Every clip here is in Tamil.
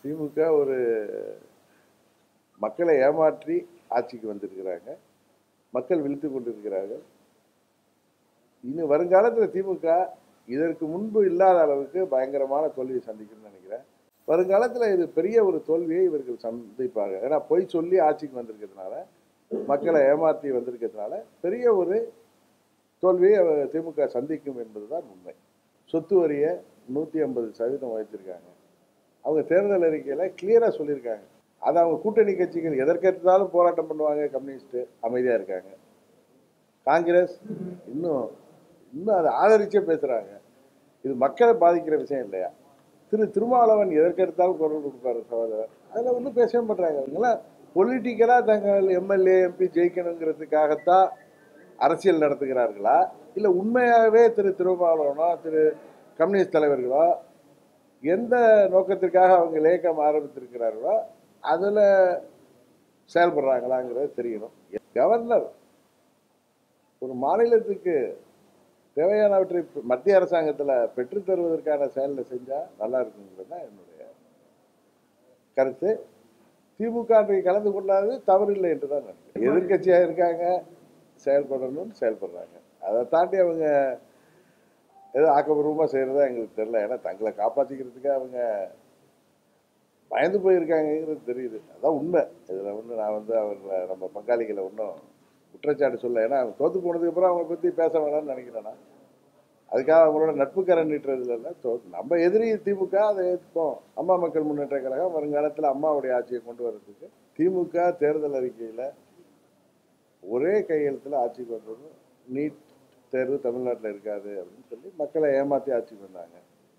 திமுக ஒரு மக்களை ஏமாற்றி ஆட்சிக்கு வந்திருக்கிறாங்க மக்கள் விழித்து கொண்டிருக்கிறார்கள் இனி வருங்காலத்தில் திமுக இதற்கு முன்பு இல்லாத அளவுக்கு பயங்கரமான தோல்வியை சந்திக்கும்னு நினைக்கிறேன் வருங்காலத்தில் இது பெரிய ஒரு தோல்வியை இவர்கள் சந்திப்பாங்க ஏன்னா பொய் சொல்லி ஆட்சிக்கு வந்திருக்கிறதுனால மக்களை ஏமாற்றி வந்திருக்கிறதுனால பெரிய ஒரு தோல்வியை அவ- திமுக சந்திக்கும் என்பதுதான் உண்மை சொத்து வரியை நூற்றி ஐம்பது சதவீதம் வைத்திருக்காங்க அவங்க தேர்தல் அறிக்கையில் கிளியராக சொல்லியிருக்காங்க அது அவங்க கூட்டணி கட்சிகள் எதற்கெடுத்தாலும் போராட்டம் பண்ணுவாங்க கம்யூனிஸ்ட் அமைதியாக இருக்காங்க காங்கிரஸ் இன்னும் இன்னும் அதை ஆதரிச்சே பேசுகிறாங்க இது மக்களை பாதிக்கிற விஷயம் இல்லையா திரு திருமாவளவன் எதற்கெடுத்தாலும் குரல் கொடுப்பாரு சகோதரர் அதில் ஒன்றும் பேசவே மாட்டாங்க அவங்களாம் பொலிட்டிக்கலாக தங்கள் எம்எல்ஏ எம்பி ஜெயிக்கணுங்கிறதுக்காகத்தான் அரசியல் நடத்துகிறார்களா இல்லை உண்மையாகவே திரு திருமாவளவனோ திரு கம்யூனிஸ்ட் தலைவர்களோ எந்த நோக்கத்திற்காக அவங்க லேக்கம் ஆரம்பித்திருக்கிறார்களோ அதில் செயல்படுறாங்களாங்கிறது தெரியணும் கவர்னர் ஒரு மாநிலத்துக்கு தேவையானவற்றை மத்திய அரசாங்கத்தில் பெற்றுத் தருவதற்கான செயலில் செஞ்சால் நல்லா இருக்குங்கிறது தான் என்னுடைய கருத்து திமுக அன்றைக்கு கலந்து கொள்ளாதது தவறில்லை என்று தான் நினைக்கிறேன் எதிர்க்கட்சியாக இருக்காங்க செயல்படணும்னு செயல்படுறாங்க அதை தாண்டி அவங்க ஏதோ ஆக்கப்பூர்வமாக செய்கிறதா எங்களுக்கு தெரியல ஏன்னா தங்களை காப்பாற்றிக்கிறதுக்கு அவங்க பயந்து போயிருக்காங்கங்கிறது தெரியுது அதான் உண்மை இதில் வந்து நான் வந்து அவர்களை நம்ம பங்காளிகளை ஒன்றும் குற்றச்சாட்டு சொல்ல ஏன்னா அவங்க தோற்று போனதுக்கப்புறம் அவங்களை பற்றி பேச வேணாம்னு நினைக்கிறேன் நான் அதுக்காக அவங்களோட நட்பு கரண் நீட்டுறதுல இல்லை தோ நம்ம எதிரி திமுக அதை ஏற்றுப்போம் அம்மா மக்கள் முன்னேற்ற கழகம் வருங்காலத்தில் அம்மாவுடைய ஆட்சியை கொண்டு வர்றதுக்கு திமுக தேர்தல் அறிக்கையில் ஒரே கையெழுத்தில் ஆட்சிக்கு வந்தது நீட் தேர்வு தமிழ்நாட்டில் இருக்காது அப்படின்னு சொல்லி மக்களை ஏமாற்றி ஆட்சிக்கு வந்தாங்க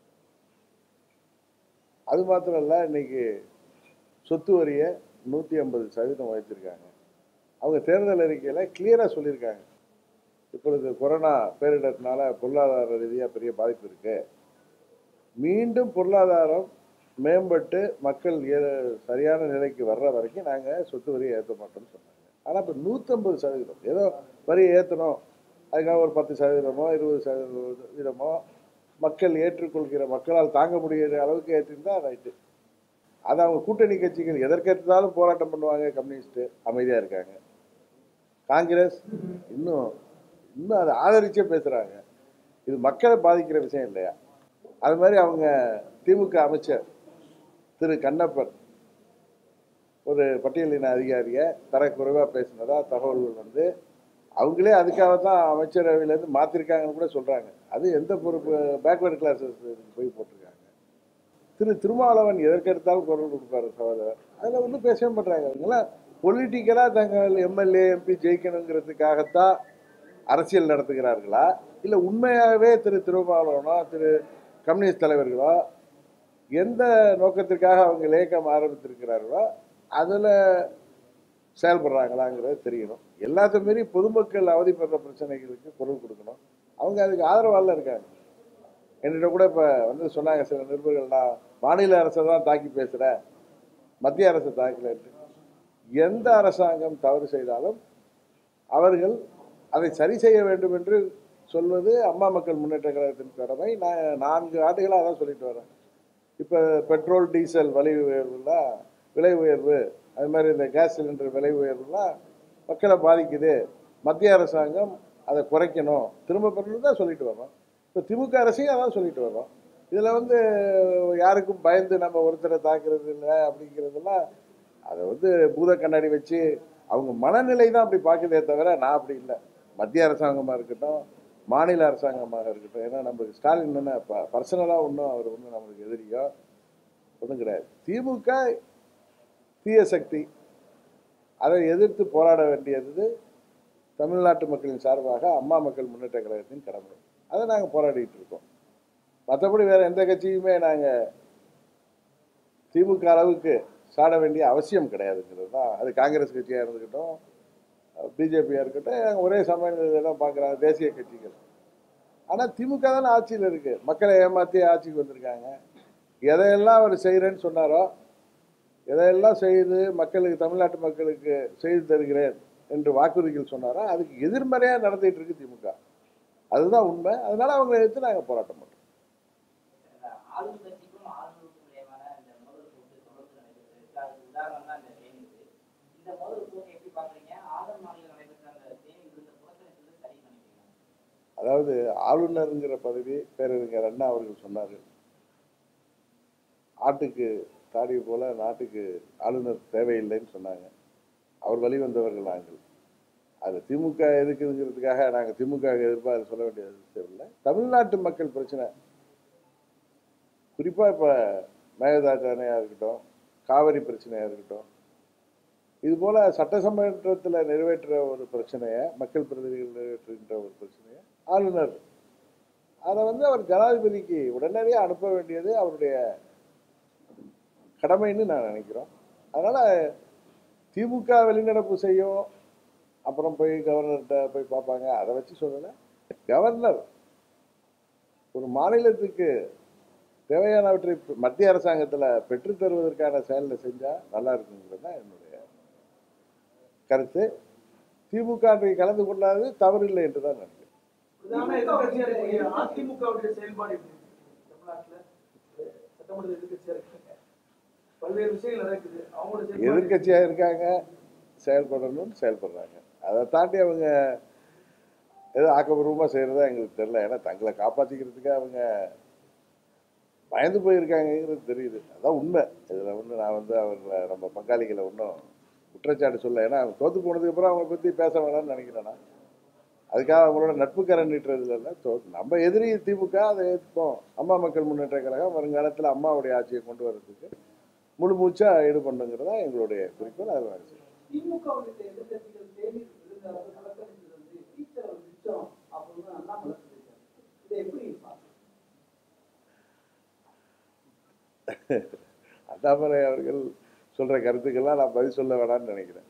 அது மாத்திரம் இல்லை இன்னைக்கு சொத்து வரியை நூற்றி ஐம்பது சதவீதம் வைத்திருக்காங்க அவங்க தேர்தல் அறிக்கையில் கிளியராக சொல்லியிருக்காங்க இப்பொழுது கொரோனா பேரிடர்னால பொருளாதார ரீதியாக பெரிய பாதிப்பு இருக்கு மீண்டும் பொருளாதாரம் மேம்பட்டு மக்கள் ஏ- சரியான நிலைக்கு வர்ற வரைக்கும் நாங்கள் சொத்து வரியை ஏற்ற மாட்டோம்னு சொன்னாங்க ஆனால் இப்போ நூற்றம்பது சதவீதம் ஏதோ வரியை ஏற்றணும் அதுக்காக ஒரு பத்து சதவீதமோ இருபது சதவீதமோ மக்கள் ஏற்றுக்கொள்கிற மக்களால் தாங்க முடிகிற அளவுக்கு ஏற்றிருந்தா ரைட்டு அது அவங்க கூட்டணி கட்சிகள் எதற்கெடுத்தாலும் போராட்டம் பண்ணுவாங்க கம்யூனிஸ்ட் அமைதியாக இருக்காங்க காங்கிரஸ் இன்னும் இன்னும் அதை ஆதரிச்சே பேசுகிறாங்க இது மக்களை பாதிக்கிற விஷயம் இல்லையா அது மாதிரி அவங்க திமுக அமைச்சர் திரு கண்ணப்பன் ஒரு பட்டியலின அதிகாரியை தரக்குறைவாக பேசினதா தகவல்கள் வந்து அவங்களே அதுக்காக தான் அமைச்சரவையிலேருந்து மாற்றிருக்காங்கன்னு கூட சொல்கிறாங்க அது எந்த பொறுப்பு பேக்வேர்டு கிளாஸஸ் போய் போட்டிருக்காங்க திரு திருமாவளவன் எதற்கெடுத்தாலும் குரல் கொடுப்பாரு சகோதரர் அதில் ஒன்றும் பேசவே மாட்டாங்க அவங்களாம் பொலிட்டிக்கலாக தங்கள் எம்எல்ஏ எம்பி ஜெயிக்கணுங்கிறதுக்காகத்தான் அரசியல் நடத்துகிறார்களா இல்லை உண்மையாகவே திரு திருமாவளவனோ திரு கம்யூனிஸ்ட் தலைவர்களோ எந்த நோக்கத்திற்காக அவங்க லேக்கம் ஆரம்பித்திருக்கிறார்களோ அதில் செயல்படுறாங்களாங்கிறது தெரியணும் எல்லாத்த மீறி பொதுமக்கள் அவதிப்படுற பிரச்சனைகளுக்கு குரல் கொடுக்கணும் அவங்க அதுக்கு ஆதரவால இருக்காங்க என்கிட்ட கூட இப்போ வந்து சொன்னாங்க சில நிருபர்கள் நான் மாநில அரசை தான் தாக்கி பேசுகிறேன் மத்திய அரசு தாக்கலன்ட்டு எந்த அரசாங்கம் தவறு செய்தாலும் அவர்கள் அதை சரி செய்ய வேண்டும் என்று சொல்வது அம்மா மக்கள் முன்னேற்ற கழகத்தின் கடமை நான் நான்கு ஆண்டுகளாக அதான் சொல்லிட்டு வரேன் இப்போ பெட்ரோல் டீசல் விலை உயர்வுலாம் விலை உயர்வு அது மாதிரி இந்த கேஸ் சிலிண்டர் விலை உயர்வுலாம் மக்களை பாதிக்குது மத்திய அரசாங்கம் அதை குறைக்கணும் திரும்ப பெறணும் தான் சொல்லிட்டு வரோம் இப்போ திமுக அரசையும் அதான் சொல்லிட்டு வரோம் இதில் வந்து யாருக்கும் பயந்து நம்ம ஒருத்தரை தாக்குறது இல்லை அப்படிங்கிறதெல்லாம் அதை வந்து பூத கண்ணாடி வச்சு அவங்க மனநிலை தான் அப்படி பார்க்குதே தவிர நான் அப்படி இல்லை மத்திய அரசாங்கமாக இருக்கட்டும் மாநில அரசாங்கமாக இருக்கட்டும் ஏன்னா நம்மளுக்கு ஸ்டாலின் என்ன பர்சனலாக ஒன்றும் அவர் ஒன்றும் நம்மளுக்கு எதிரியோ ஒன்றும் கிடையாது திமுக தீய சக்தி அதை எதிர்த்து போராட வேண்டியது தமிழ்நாட்டு மக்களின் சார்பாக அம்மா மக்கள் முன்னேற்ற கழகத்தின் கடமை அதை நாங்கள் போராடிட்டு இருக்கோம் மற்றபடி வேற எந்த கட்சியுமே நாங்கள் திமுக அளவுக்கு சாட வேண்டிய அவசியம் கிடையாதுங்கிறது தான் அது காங்கிரஸ் கட்சியாக இருந்துக்கிட்டோம் பிஜேபியாக இருக்கட்டும் நாங்க ஒரே சமநிலையில் தான் பார்க்குறாங்க தேசிய கட்சிகள் ஆனால் திமுக தானே ஆட்சியில் இருக்குது மக்களை ஏமாற்றி ஆட்சிக்கு வந்திருக்காங்க எதையெல்லாம் அவர் செய்கிறேன்னு சொன்னாரோ எதையெல்லாம் செய்து மக்களுக்கு தமிழ்நாட்டு மக்களுக்கு செய்து தருகிறேன் என்று வாக்குறுதிகள் சொன்னாரோ அதுக்கு எதிர்மறையாக நடத்திட்டு இருக்கு திமுக அதுதான் உண்மை அதனால அவங்களை எடுத்து நாங்கள் போராட்டம் பண்ணுறோம் ஆளும் கட்சிக்கும் ஆளுநருக்கும் இடையேயான இந்த மோதல் போக்கு அதாவது ஆளுநருங்கிற பதவி பேரறிஞர் அண்ணா அவர்கள் சொன்னார்கள் ஆட்டுக்கு தாடி போல நாட்டுக்கு ஆளுநர் தேவையில்லைன்னு சொன்னாங்க அவர் வழி வந்தவர்கள் நாங்கள் அது திமுக எதுக்குதுங்கிறதுக்காக நாங்கள் திமுக எதிர்ப்பாக அதை சொல்ல வேண்டிய அவசியம் இல்லை தமிழ்நாட்டு மக்கள் பிரச்சனை குறிப்பாக இப்போ மேகதாஜானையாக இருக்கட்டும் காவிரி பிரச்சனையாக இருக்கட்டும் இது போல சட்டசமன்றத்தில் நிறைவேற்ற ஒரு பிரச்சனையை மக்கள் பிரதிநிதிகள் நிறைவேற்றுகின்ற ஒரு பிரச்சனையை ஆளுநர் அதை வந்து அவர் ஜனாதிபதிக்கு உடனடியாக அனுப்ப வேண்டியது அவருடைய கடமைன்னு நான் நினைக்கிறோம் அதனால திமுக வெளிநடப்பு செய்யும் அப்புறம் போய் கவர்னர்கிட்ட போய் பார்ப்பாங்க அதை வச்சு சொல்லலை கவர்னர் ஒரு மாநிலத்துக்கு தேவையானவற்றை மத்திய அரசாங்கத்தில் பெற்றுத் தருவதற்கான செயலில் செஞ்சால் நல்லா இருக்குங்கிறது தான் என்னுடைய கருத்து திமுக அன்றைக்கு கலந்து கொள்ளாதது தவறில்லை என்று தான் நினைக்கிறேன் பிரதான எதிர்க்கட்சியா இருக்கக்கூடிய அதிமுகவுடைய செயல்பாடு எப்படி இருக்கு தமிழ்நாட்டுல சட்டமன்ற எதிர்க்கட்சியா இருக்காங்க பல்வேறு விஷயங்கள் நடக்குது அவங்களோட செயல்பாடு எதிர்க்கட்சியாக இருக்காங்க செயல்படணும்னு செயல்படுறாங்க அதை தாண்டி அவங்க ஏதோ ஆக்கப்பூர்வமாக செய்கிறதா எங்களுக்கு தெரியல ஏன்னா தங்களை காப்பாற்றிக்கிறதுக்கு அவங்க பயந்து போயிருக்காங்கங்கிறது தெரியுது அதான் உண்மை இதில் ஒன்று நான் வந்து அவர்களை நம்ம பங்காளிகளை ஒன்றும் குற்றச்சாட்டு சொல்ல ஏன்னா அவங்க தோற்று போனதுக்கப்புறம் அவங்க பற்றி பேச வேணாம்னு நினைக்கிறேன் நான் அதுக்காக அவங்களோட நட்பு கரண் நீட்டுறதுல இல்லை தோ நம்ம எதிரி திமுக அதை ஏற்றுப்போம் அம்மா மக்கள் முன்னேற்ற கழகம் வருங்காலத்தில் அம்மாவுடைய ஆட்சியை கொண்டு வர்றதுக்கு முழு மூச்சாக ஈடுபண்ணுங்கிறதா எங்களுடைய குறிக்கோள் அதை நாங்கள் செய்வோம் திமுக உள்ளிட்ட எதிர்க்கட்சிகள் தேடி விழுந்தாலும் புறக்கணித்தது வந்து டீச்சர் மிச்சம் அப்படின்னு அண்ணாமலை சொல்லியிருக்காரு இதை எப்படி பார்க்கணும் அண்ணாமலை அவர்கள் சொல்கிற கருத்துக்கெல்லாம் நான் பதில் சொல்ல வேணாம்னு நினைக்கிறேன்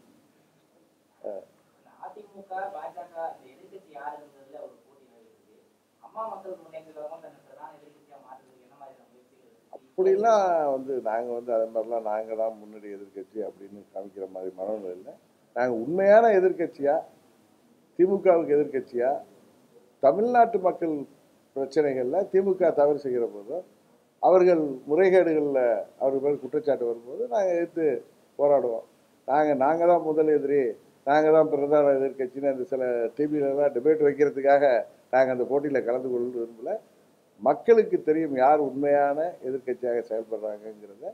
அதிமுக பாஜக இந்த எதிர்க்கட்சி யாருங்கிறதுல ஒரு போட்டி நடக்குது அம்மா மக்கள் முன்னேற்ற கழகம் தன்னை பிரதான எதிர்க்கட்சியா மாற்றுறதுக்கு என்ன மாதிரியான முயற்சிகள் இருக்கு? அப்படிலாம் வந்து நாங்கள் வந்து அதே மாதிரிலாம் நாங்கள் தான் முன்னாடி எதிர்க்கட்சி அப்படின்னு காமிக்கிற மாதிரி மனநிலை இல்லை நாங்கள் உண்மையான எதிர்க்கட்சியா திமுகவுக்கு எதிர்க்கட்சியா தமிழ்நாட்டு மக்கள் பிரச்சனைகளில் திமுக தவறு செய்கிற போதும் அவர்கள் முறைகேடுகளில் அவர்கள் மேல் குற்றச்சாட்டு வரும்போது நாங்கள் எதிர்த்து போராடுவோம் நாங்கள் நாங்கள் தான் முதல் எதிரி நாங்கள் தான் பிரதான எதிர்க்கட்சின்னு அந்த சில டிவிலெலாம் டிபேட் வைக்கிறதுக்காக நாங்கள் அந்த போட்டியில் கலந்து கொள்ள விரும்பல மக்களுக்கு தெரியும் யார் உண்மையான எதிர்க்கட்சியாக செயல்படுறாங்கங்கிறத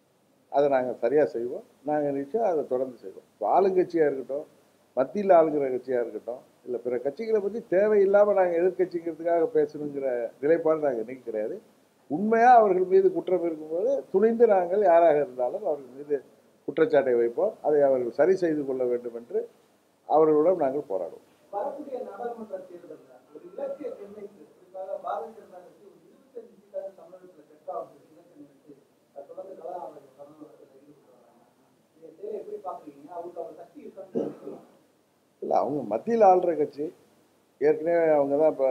அதை நாங்கள் சரியாக செய்வோம் நாங்கள் நிச்சயம் அதை தொடர்ந்து செய்வோம் இப்போ ஆளுங்கட்சியாக இருக்கட்டும் மத்தியில் ஆளுங்கிற கட்சியாக இருக்கட்டும் இல்லை பிற கட்சிகளை பற்றி தேவையில்லாமல் நாங்கள் எதிர்க்கட்சிங்கிறதுக்காக பேசணுங்கிற நிலைப்பாடு நாங்கள் இன்னைக்கு கிடையாது உண்மையாக அவர்கள் மீது குற்றம் இருக்கும்போது துணிந்து நாங்கள் யாராக இருந்தாலும் அவர்கள் மீது குற்றச்சாட்டை வைப்போம் அதை அவர்கள் சரி செய்து கொள்ள வேண்டும் என்று அவர்களுடன் நாங்கள் போராடுவோம் வரக்கூடிய நாடாளுமன்ற தேர்தலில் ஒரு இலக்கை நிர்ணயித்து குறிப்பாக பாரதிய ஜனதா கட்சி ஒரு இருபத்தஞ்சு சீட்டாக தமிழகத்தில் பெற்றாவது இலக்கை நிறுத்தி அதை தொடர்ந்து கலாநிதி கருணாநிதியில் ஈடுபட்டு வராங்க இதை தேவை எப்படி பார்க்குறீங்க அவருக்கு அவர் சக்தி இருக்கான்னு நினைக்கிறீங்க இல்லை அவங்க மத்தியில் ஆள்ற கட்சி ஏற்கனவே அவங்க தான் இப்போ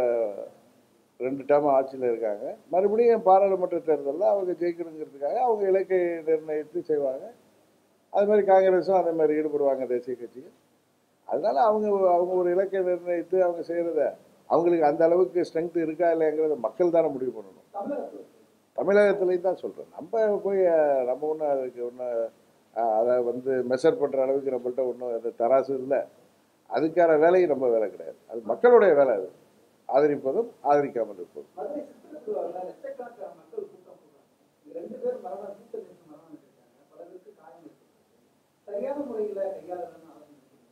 ரெண்டு டேர்ம் ஆட்சியில் இருக்காங்க மறுபடியும் பாராளுமன்ற தேர்தலில் அவங்க ஜெயிக்கணுங்கிறதுக்காக அவங்க இலக்கை நிர்ணயித்து செய்வாங்க அது மாதிரி காங்கிரஸும் அதே மாதிரி ஈடுபடுவாங்க தேசிய கட்சிகள் அதனால அவங்க அவங்க ஒரு இலக்கை நிர்ணயித்து அவங்க செய்கிறத அவங்களுக்கு அந்த அளவுக்கு ஸ்ட்ரென்த் இருக்கா இல்லைங்கிறத மக்கள் தானே முடிவு பண்ணணும் தமிழகத்தில் தமிழகத்துலேயும் தான் சொல்கிறேன் நம்ம போய் அஹ், நம்ம ஒன்றும் அதுக்கு ஒன்றும் அதை வந்து மெஷர் பண்ணுற அளவுக்கு நம்மள்ட்ட ஒன்றும் அந்த தராசு இல்லை அதுக்கான வேலையும் நம்ம வேலை கிடையாது அது மக்களுடைய வேலை அது ஆதரிப்பதும் ஆதரிக்காமல் இருப்பதும் மதுரை சித்திரத்தில் லட்சக்கணக்கான மக்கள் கூட்டம் போடுறாங்க இது ரெண்டு பேர் மரணம் தூக்க நிறுத்தி மரணம் இருக்காங்க பல பேருக்கு காயம் இருக்கு சரியான முறையில் கையாளணும்னு ஆலோசனை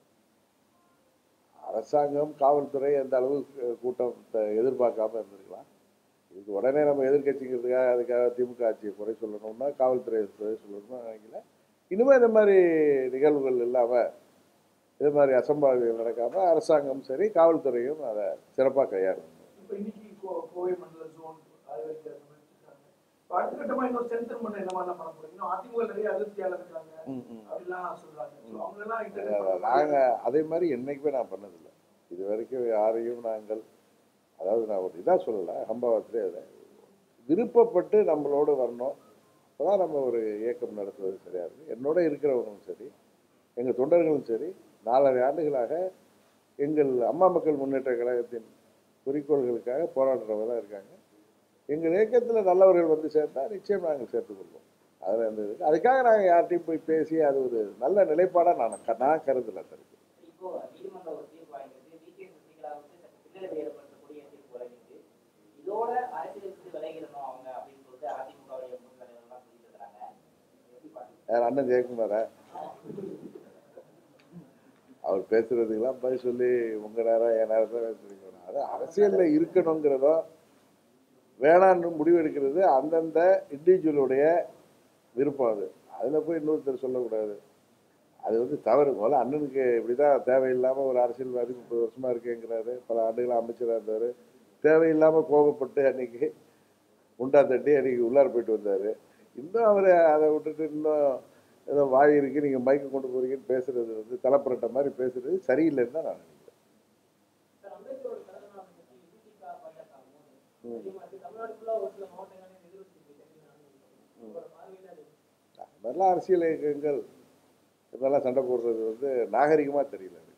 அரசாங்கம் காவல்துறை அந்த அளவுக்கு கூட்டத்தை எதிர்பார்க்காம இருந்திருக்கலாம் இதுக்கு உடனே நம்ம எதிர்க்கட்சிங்கிறதுக்காக அதுக்காக திமுக ஆட்சியை குறை சொல்லணும்னா காவல்துறை குறை சொல்லணும்னு நினைக்கல இனிமேல் இந்த மாதிரி நிகழ்வுகள் இல்லாமல் இது மாதிரி அசம்பாவிதங்கள் நடக்காம அரசாங்கம் சரி காவல்துறையும் அதை சிறப்பாக கையாளணும் இப்போ இன்னைக்கு கோ- கோவை மண்டல ஜோன் ஆய்வறிக்கை சமர்ப்பிச்சிருக்காங்க இப்போ அடுத்த கட்டமா இன்னொரு சென்டர் பண்ண என்ன மாதிரிலாம் பண்ண போறீங்க இன்னும் அதிமுக நிறைய அதிருப்தியாளர் இருக்காங்க அப்படிலாம் சொல்றாங்க So அவங்க எல்லாம் interview பண்ண நாங்கள் அதே மாதிரி என்றைக்குமே நான் பண்ணதில்லை இது வரைக்கும் யாரையும் நாங்கள் அதாவது நான் ஒரு இதாக சொல்லலை ஹம்பாவத்திலே அதை விருப்பப்பட்டு நம்மளோடு வரணும் அப்பதான் நம்ம ஒரு இயக்கம் நடத்துவது சரியாக இருக்குது என்னோட இருக்கிறவங்களும் சரி எங்கள் தொண்டர்களும் சரி நாலரை ஆண்டுகளாக எங்கள் அம்மா மக்கள் முன்னேற்ற கழகத்தின் குறிக்கோள்களுக்காக போராடுறவங்க தான் இருக்காங்க எங்கள் இயக்கத்தில் நல்லவர்கள் வந்து சேர்ந்தா நிச்சயம் நாங்கள் சேர்த்துக்கொள்வோம் அதில் எந்த இது அதுக்காக நாங்கள் யார்கிட்டையும் போய் பேசி அது ஒரு நல்ல நிலைப்பாடாக நான் க- நான் கருதல தருக்கு இப்போ நீதிமன்றம் ஒரு தீர்ப்பு வாங்கியிருக்கு டி கே சசிகலாவுக்கு சற்று பின்னடைவு ஏற்படுத்தக்கூடிய இதோட அரசியலுக்கு விலகிடணும் அவங்க அப்படின்னு சொல்லிட்டு அதிமுகவுடைய முன் தலைவர்கள்லாம் சொல்லிட்டு இருக்காங்க எப்படி பாக்குறீங்க யார் அண்ணன் ஜெயக்குமாரா அவர் பேசுறதுக்கெல்லாம் பதில் சொல்லி உங்க நேரம் என் நேரம் தான் பேசுறீங்க அது அரசியல்ல இருக்கணுங்கிறதோ வேணான்னு முடிவு எடுக்கிறது அந்தந்த இண்டிவிஜுவலுடைய விருப்பம் அது அதில் போய் இன்னொருத்தர் சொல்லக்கூடாது அது வந்து தவறு முதல்ல அண்ணனுக்கு இப்படிதான் தேவையில்லாமல் ஒரு அரசியல்வாதி முப்பது வருஷமா இருக்கேங்கிறாரு பல ஆண்டுகளாக அமைச்சராக இருந்தார் தேவையில்லாமல் கோபப்பட்டு அன்னைக்கு உண்டா தட்டி அன்னைக்கு உள்ளார போயிட்டு வந்தார் இன்னும் அவர் அதை விட்டுட்டு இன்னும் ஏதோ வாய் இருக்கு நீங்கள் மைக்கு கொண்டு போறீங்கன்னு பேசுறது வந்து தலைப்புரட்ட மாதிரி பேசுறது சரியில்லைன்னு தான் நான் நினைக்கிறேன் சார் அம்பேத்கரோட பிறந்த நாள் அன்னைக்கு விசிகா பாஜக ம். அதே மாதிரி தமிழ்நாடு ஃபுல்லா ஒரு சில மாவட்டங்களில் எதிர்ப்பு உங்களோட பார்வையில அது அது மாதிரிலாம் அரசியல் இயக்கங்கள் இதெல்லாம் சண்டை போடுறது வந்து நாகரிகமாக தெரியல எனக்கு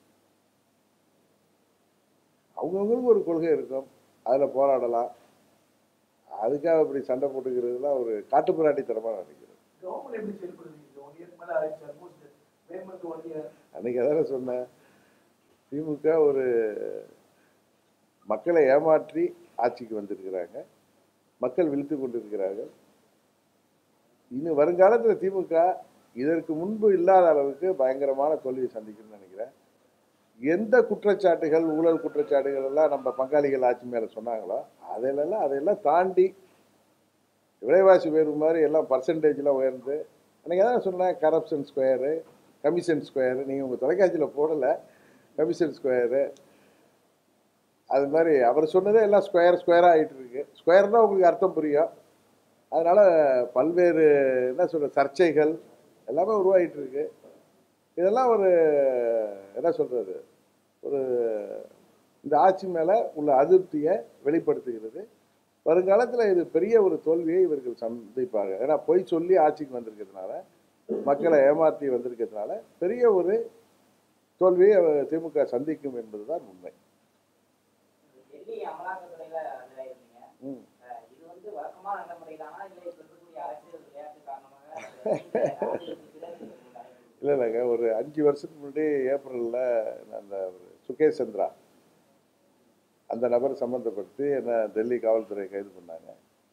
அவங்கவுங்களுக்கு ஒரு கொள்கை இருக்கும் அதில் போராடலாம் அதுக்காக இப்படி சண்டை போட்டுக்கிறதுலாம் ஒரு காட்டுப்பிராட்டித்தனமாக நினைக்கிறேன் கவர்மெண்ட் எப்படி செயல்படுது இந்த ஒன் இயர் மேல ஆயிடுச்சு almost May month one year அன்னைக்கு அதான சொன்னேன் திமுக ஒரு மக்களை ஏமாற்றி ஆட்சிக்கு வந்திருக்கிறாங்க மக்கள் விழித்து கொண்டிருக்கிறார்கள் இன்னும் வருங்காலத்தில் திமுக இதற்கு முன்பு இல்லாத அளவுக்கு பயங்கரமான தோல்வியை சந்திக்கும்னு நினைக்கிறேன் எந்த குற்றச்சாட்டுகள் ஊழல் குற்றச்சாட்டுகள் எல்லாம் நம்ம பங்காளிகள் ஆட்சி மேலே சொன்னாங்களோ அதிலெல்லாம் அதையெல்லாம் தாண்டி விலைவாசி உயர்வு மாதிரி எல்லாம் பர்சன்டேஜ்லாம் உயர்ந்து அன்றைக்கி தான் சொன்னேன் கரப்ஷன் ஸ்கொயரு கமிஷன் ஸ்கொயரு நீங்கள் உங்கள் தொலைக்காட்சியில் போடலை கமிஷன் ஸ்கொயரு அது மாதிரி அவர் சொன்னதே எல்லாம் ஸ்கொயர் ஸ்கொயராக ஆகிட்டு இருக்கு ஸ்கொயர்னால் உங்களுக்கு அர்த்தம் புரியும் அதனால் பல்வேறு என்ன சொல்ற சர்ச்சைகள் எல்லாமே உருவாகிட்டு இருக்கு இதெல்லாம் ஒரு என்ன சொல்கிறது ஒரு இந்த ஆட்சி மேலே உள்ள அதிருப்தியை வெளிப்படுத்துகிறது வருங்காலத்தில் இது பெரிய ஒரு தோல்வியை இவர்கள் சந்திப்பாங்க ஏன்னா பொய் சொல்லி ஆட்சிக்கு வந்திருக்கிறதுனால மக்களை ஏமாற்றி வந்திருக்கிறதுனால பெரிய ஒரு தோல்வியை அவர் திமுக சந்திக்கும் என்பதுதான் உண்மை டெல்லி அமலாக்கத்துறையில அதுல இருந்தீங்க ம். அஹ் இது வந்து வழக்கமான நடைமுறைதானா இல்ல இப்ப இருக்கக்கூடிய அரசியல் விளையாட்டு காரணமாக அரசியலுக்கு பிறகு இந்த நடைமுறை? இல்லை இல்லைங்க ஒரு அஞ்சு வருஷத்துக்கு முன்னாடி ஏப்ரலில் அந்த ஒரு சுகேஷ் சந்திரா அந்த நபர் சம்மந்தப்படுத்தி என்ன டெல்லி காவல்துறை கைது பண்ணாங்க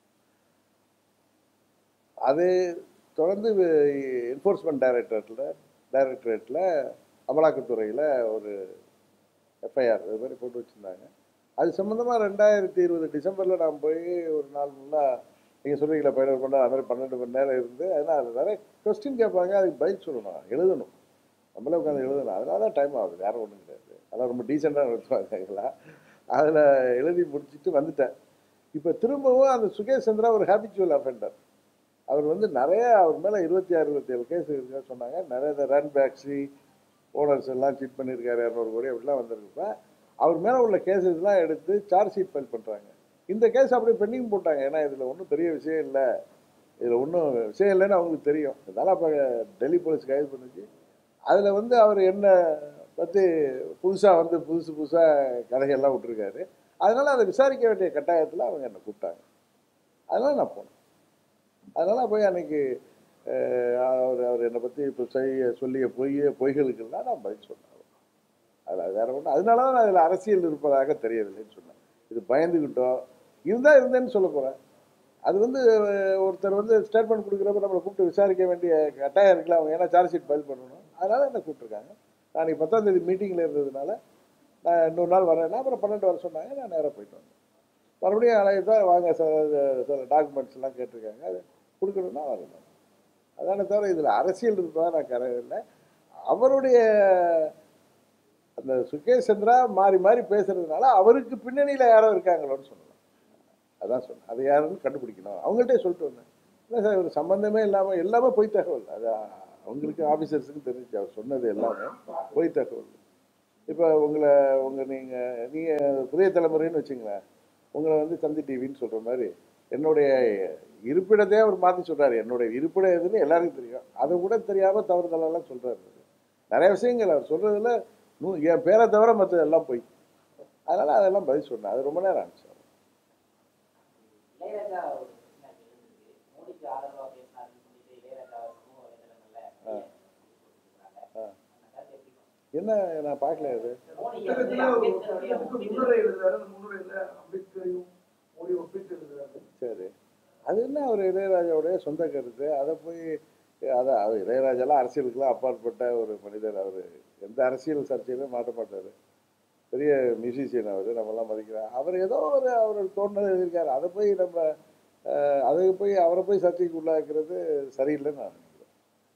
அது தொடர்ந்து என்ஃபோர்ஸ்மெண்ட் டைரக்டரேட்டில் டைரக்டரேட்டில் அமலாக்கத்துறையில் ஒரு எஃப்ஐஆர் இது மாதிரி போட்டு வச்சுருந்தாங்க அது சம்மந்தமாக ரெண்டாயிரத்தி இருபது டிசம்பரில் நான் போய் ஒரு நாள் ஃபுல்லாக நீங்கள் சொல்றீங்களா பதினோரு மணி நேரம் அது மாதிரி பன்னெண்டு மணி நேரம் இருந்து அதனால் அது நிறைய கொஸ்டின் கேட்பாங்க அதுக்கு பதில் சொல்லணும் எழுதணும் நம்மளே உட்காந்து எழுதணும் அதனால தான் டைம் ஆகுது வேறு ஒன்றும் கிடையாது அதெல்லாம் ரொம்ப டீசெண்டாக நடத்துவாங்க அதில் எழுதி முடிச்சுட்டு வந்துட்டேன் இப்போ திரும்பவும் அந்த சுகேஷ் சந்திரா ஒரு ஹேபிச்சுவல் அஃபெண்டர் அவர் வந்து நிறைய அவர் மேலே இருபத்தி ஆறு இருபத்தி ஏழு கேஸ் இருக்கா சொன்னாங்க நிறைய இந்த ரன் பேக்ஸி ஓனர்ஸ் எல்லாம் சீட் பண்ணியிருக்காரு இரநூறு கோடி அப்படிலாம் வந்திருக்கப்ப அவர் மேலே உள்ள கேசஸ்லாம் எடுத்து சார்ஜ் ஷீட் ஃபைல் பண்ணுறாங்க இந்த கேஸ் அப்படியே பெண்டிங் போட்டாங்க ஏன்னா இதில் ஒன்றும் பெரிய விஷயம் இல்லை இதில் ஒன்றும் விஷயம் இல்லைன்னு அவங்களுக்கு தெரியும் அதனால் அப்போ டெல்லி போலீஸ் கைது பண்ணுச்சு அதில் வந்து அவர் என்ன பற்றி புதுசாக வந்து புதுசு புதுசாக கதைகள்லாம் விட்டுருக்காரு அதனால் அதை விசாரிக்க வேண்டிய கட்டாயத்தில் அவங்க என்னை கூப்பிட்டாங்க அதனால் நான் போனேன் அதனால் போய் அன்னைக்கு அஹ், அவர் அவர் என்னை பற்றி இப்போ செய்ய சொல்லிய பொய் பொய்களுக்கெல்லாம் நான் பதில் சொன்னேன் அதில் வேற ஒன்றும் அதனால தான் நான் அதில் அரசியல் இருப்பதாக தெரியவில்லைன்னு சொன்னேன் இது பயந்துக்கிட்டோம் இருந்தால் இருந்தேன்னு சொல்ல போகிறேன் அது வந்து அஹ், ஒருத்தர் வந்து ஸ்டேட்மெண்ட் கொடுக்குறப்ப நம்மளை கூப்பிட்டு விசாரிக்க வேண்டிய கட்டாயம் இருக்குல்ல அவங்க ஏன்னா சார்ஜ் ஷீட் ஃபைல் பண்ணணும் அதனால என்ன கூப்பிட்டுருக்காங்க நாளைக்கு பத்தாம் தேதி மீட்டிங்கில் இருந்ததுனால நான் இன்னொரு நாள் வரேன்னா அப்புறம் பன்னெண்டு வர சொன்னாங்க நான் நேராக போயிட்டு வந்தேன் மறுபடியும் அழைத்து தான் வாங்க சார் சில டாக்குமெண்ட்ஸ் எல்லாம் கேட்டிருக்காங்க அது கொடுக்கணும்னா வரணும் அதானே தவிர இதில் அரசியல் இருப்பதா நான் கரையில்லை அவருடைய அந்த சுகேஷ் சந்திரா மாறி மாறி பேசுறதுனால அவருக்கு பின்னணியில் யாரோ இருக்காங்களோன்னு சொல்லலாம் அதான் சொன்னேன் அதை யாருன்னு கண்டுபிடிக்கணும் அவங்கள்ட்டே சொல்லிட்டு வந்தேன் இல்லை சார் ஒரு சம்மந்தமே இல்லாமல் எல்லாமே பொய் தகவல் அது அவங்களுக்கு ஆஃபீஸர்ஸுக்கு தெரிஞ்சு அவர் சொன்னது எல்லாமே பொய் தகவல் இப்போ உங்களை உங்கள் நீங்கள் நீங்கள் புதிய தலைமுறைன்னு வச்சுங்களேன் உங்களை வந்து தந்தி டிவின்னு சொல்கிற மாதிரி என்னுடைய இருப்பிடத்தையே அவர் மாற்றி சொல்கிறாரு என்னுடைய இருப்பிடம் எதுன்னு எல்லாருக்கும் தெரியும் அதை கூட தெரியாமல் தவறுதலெல்லாம் சொல்கிறாரு நிறைய விஷயங்கள் அவர் சொல்கிறதுல நூ என் பேரை தவிர மற்ற எல்லாம் பொய் அதனால் அதெல்லாம் பதில் சொன்னேன் அது ரொம்ப நேரம் ஆச்சு இளையராஜா ஒரு பிரச்சனை எழுந்திருக்கு மோடிக்கு ஆதரவா பேசினாருன்னு சொல்லிட்டு இளையராஜா சமூக வலைதளங்கள்ல ஆ. போட்டிருக்காங்க. ஆ. அந்த கருத்து எப்படி பாக்குறீங்க? என்ன நான் பார்க்கல அது மோடிக்கு வந்து புத்தகத்துல ஒரு அம்பேத்கருடைய புத்தகத்துக்கு ஒப்பீடு முன்னுரை எழுதுறாரு அந்த முன்னுரையில அம்பேத்கரையும் மோடி ஒப்பிட்டு அது என்ன அவர் இளையராஜாவுடைய சொந்த கருத்து அதை போய் அதை அது இளையராஜாலாம் அரசியலுக்கெல்லாம் அப்பாற்பட்ட ஒரு மனிதர் அவர் எந்த அரசியல் சர்ச்சையிலும் மாட்ட மாட்டார் பெரிய மியூசிஷியன் அவர் நம்மலாம் மதிக்கிறோம் அவர் ஏதோ ஒரு அவர் தோணுனதை எழுதியிருக்காரு அதை போய் நம்ம அஹ், அதுக்கு போய் அவரை போய் சர்ச்சைக்கு உள்ளாக்குறது சரியில்லைன்னு நான் நினைக்கிறேன்.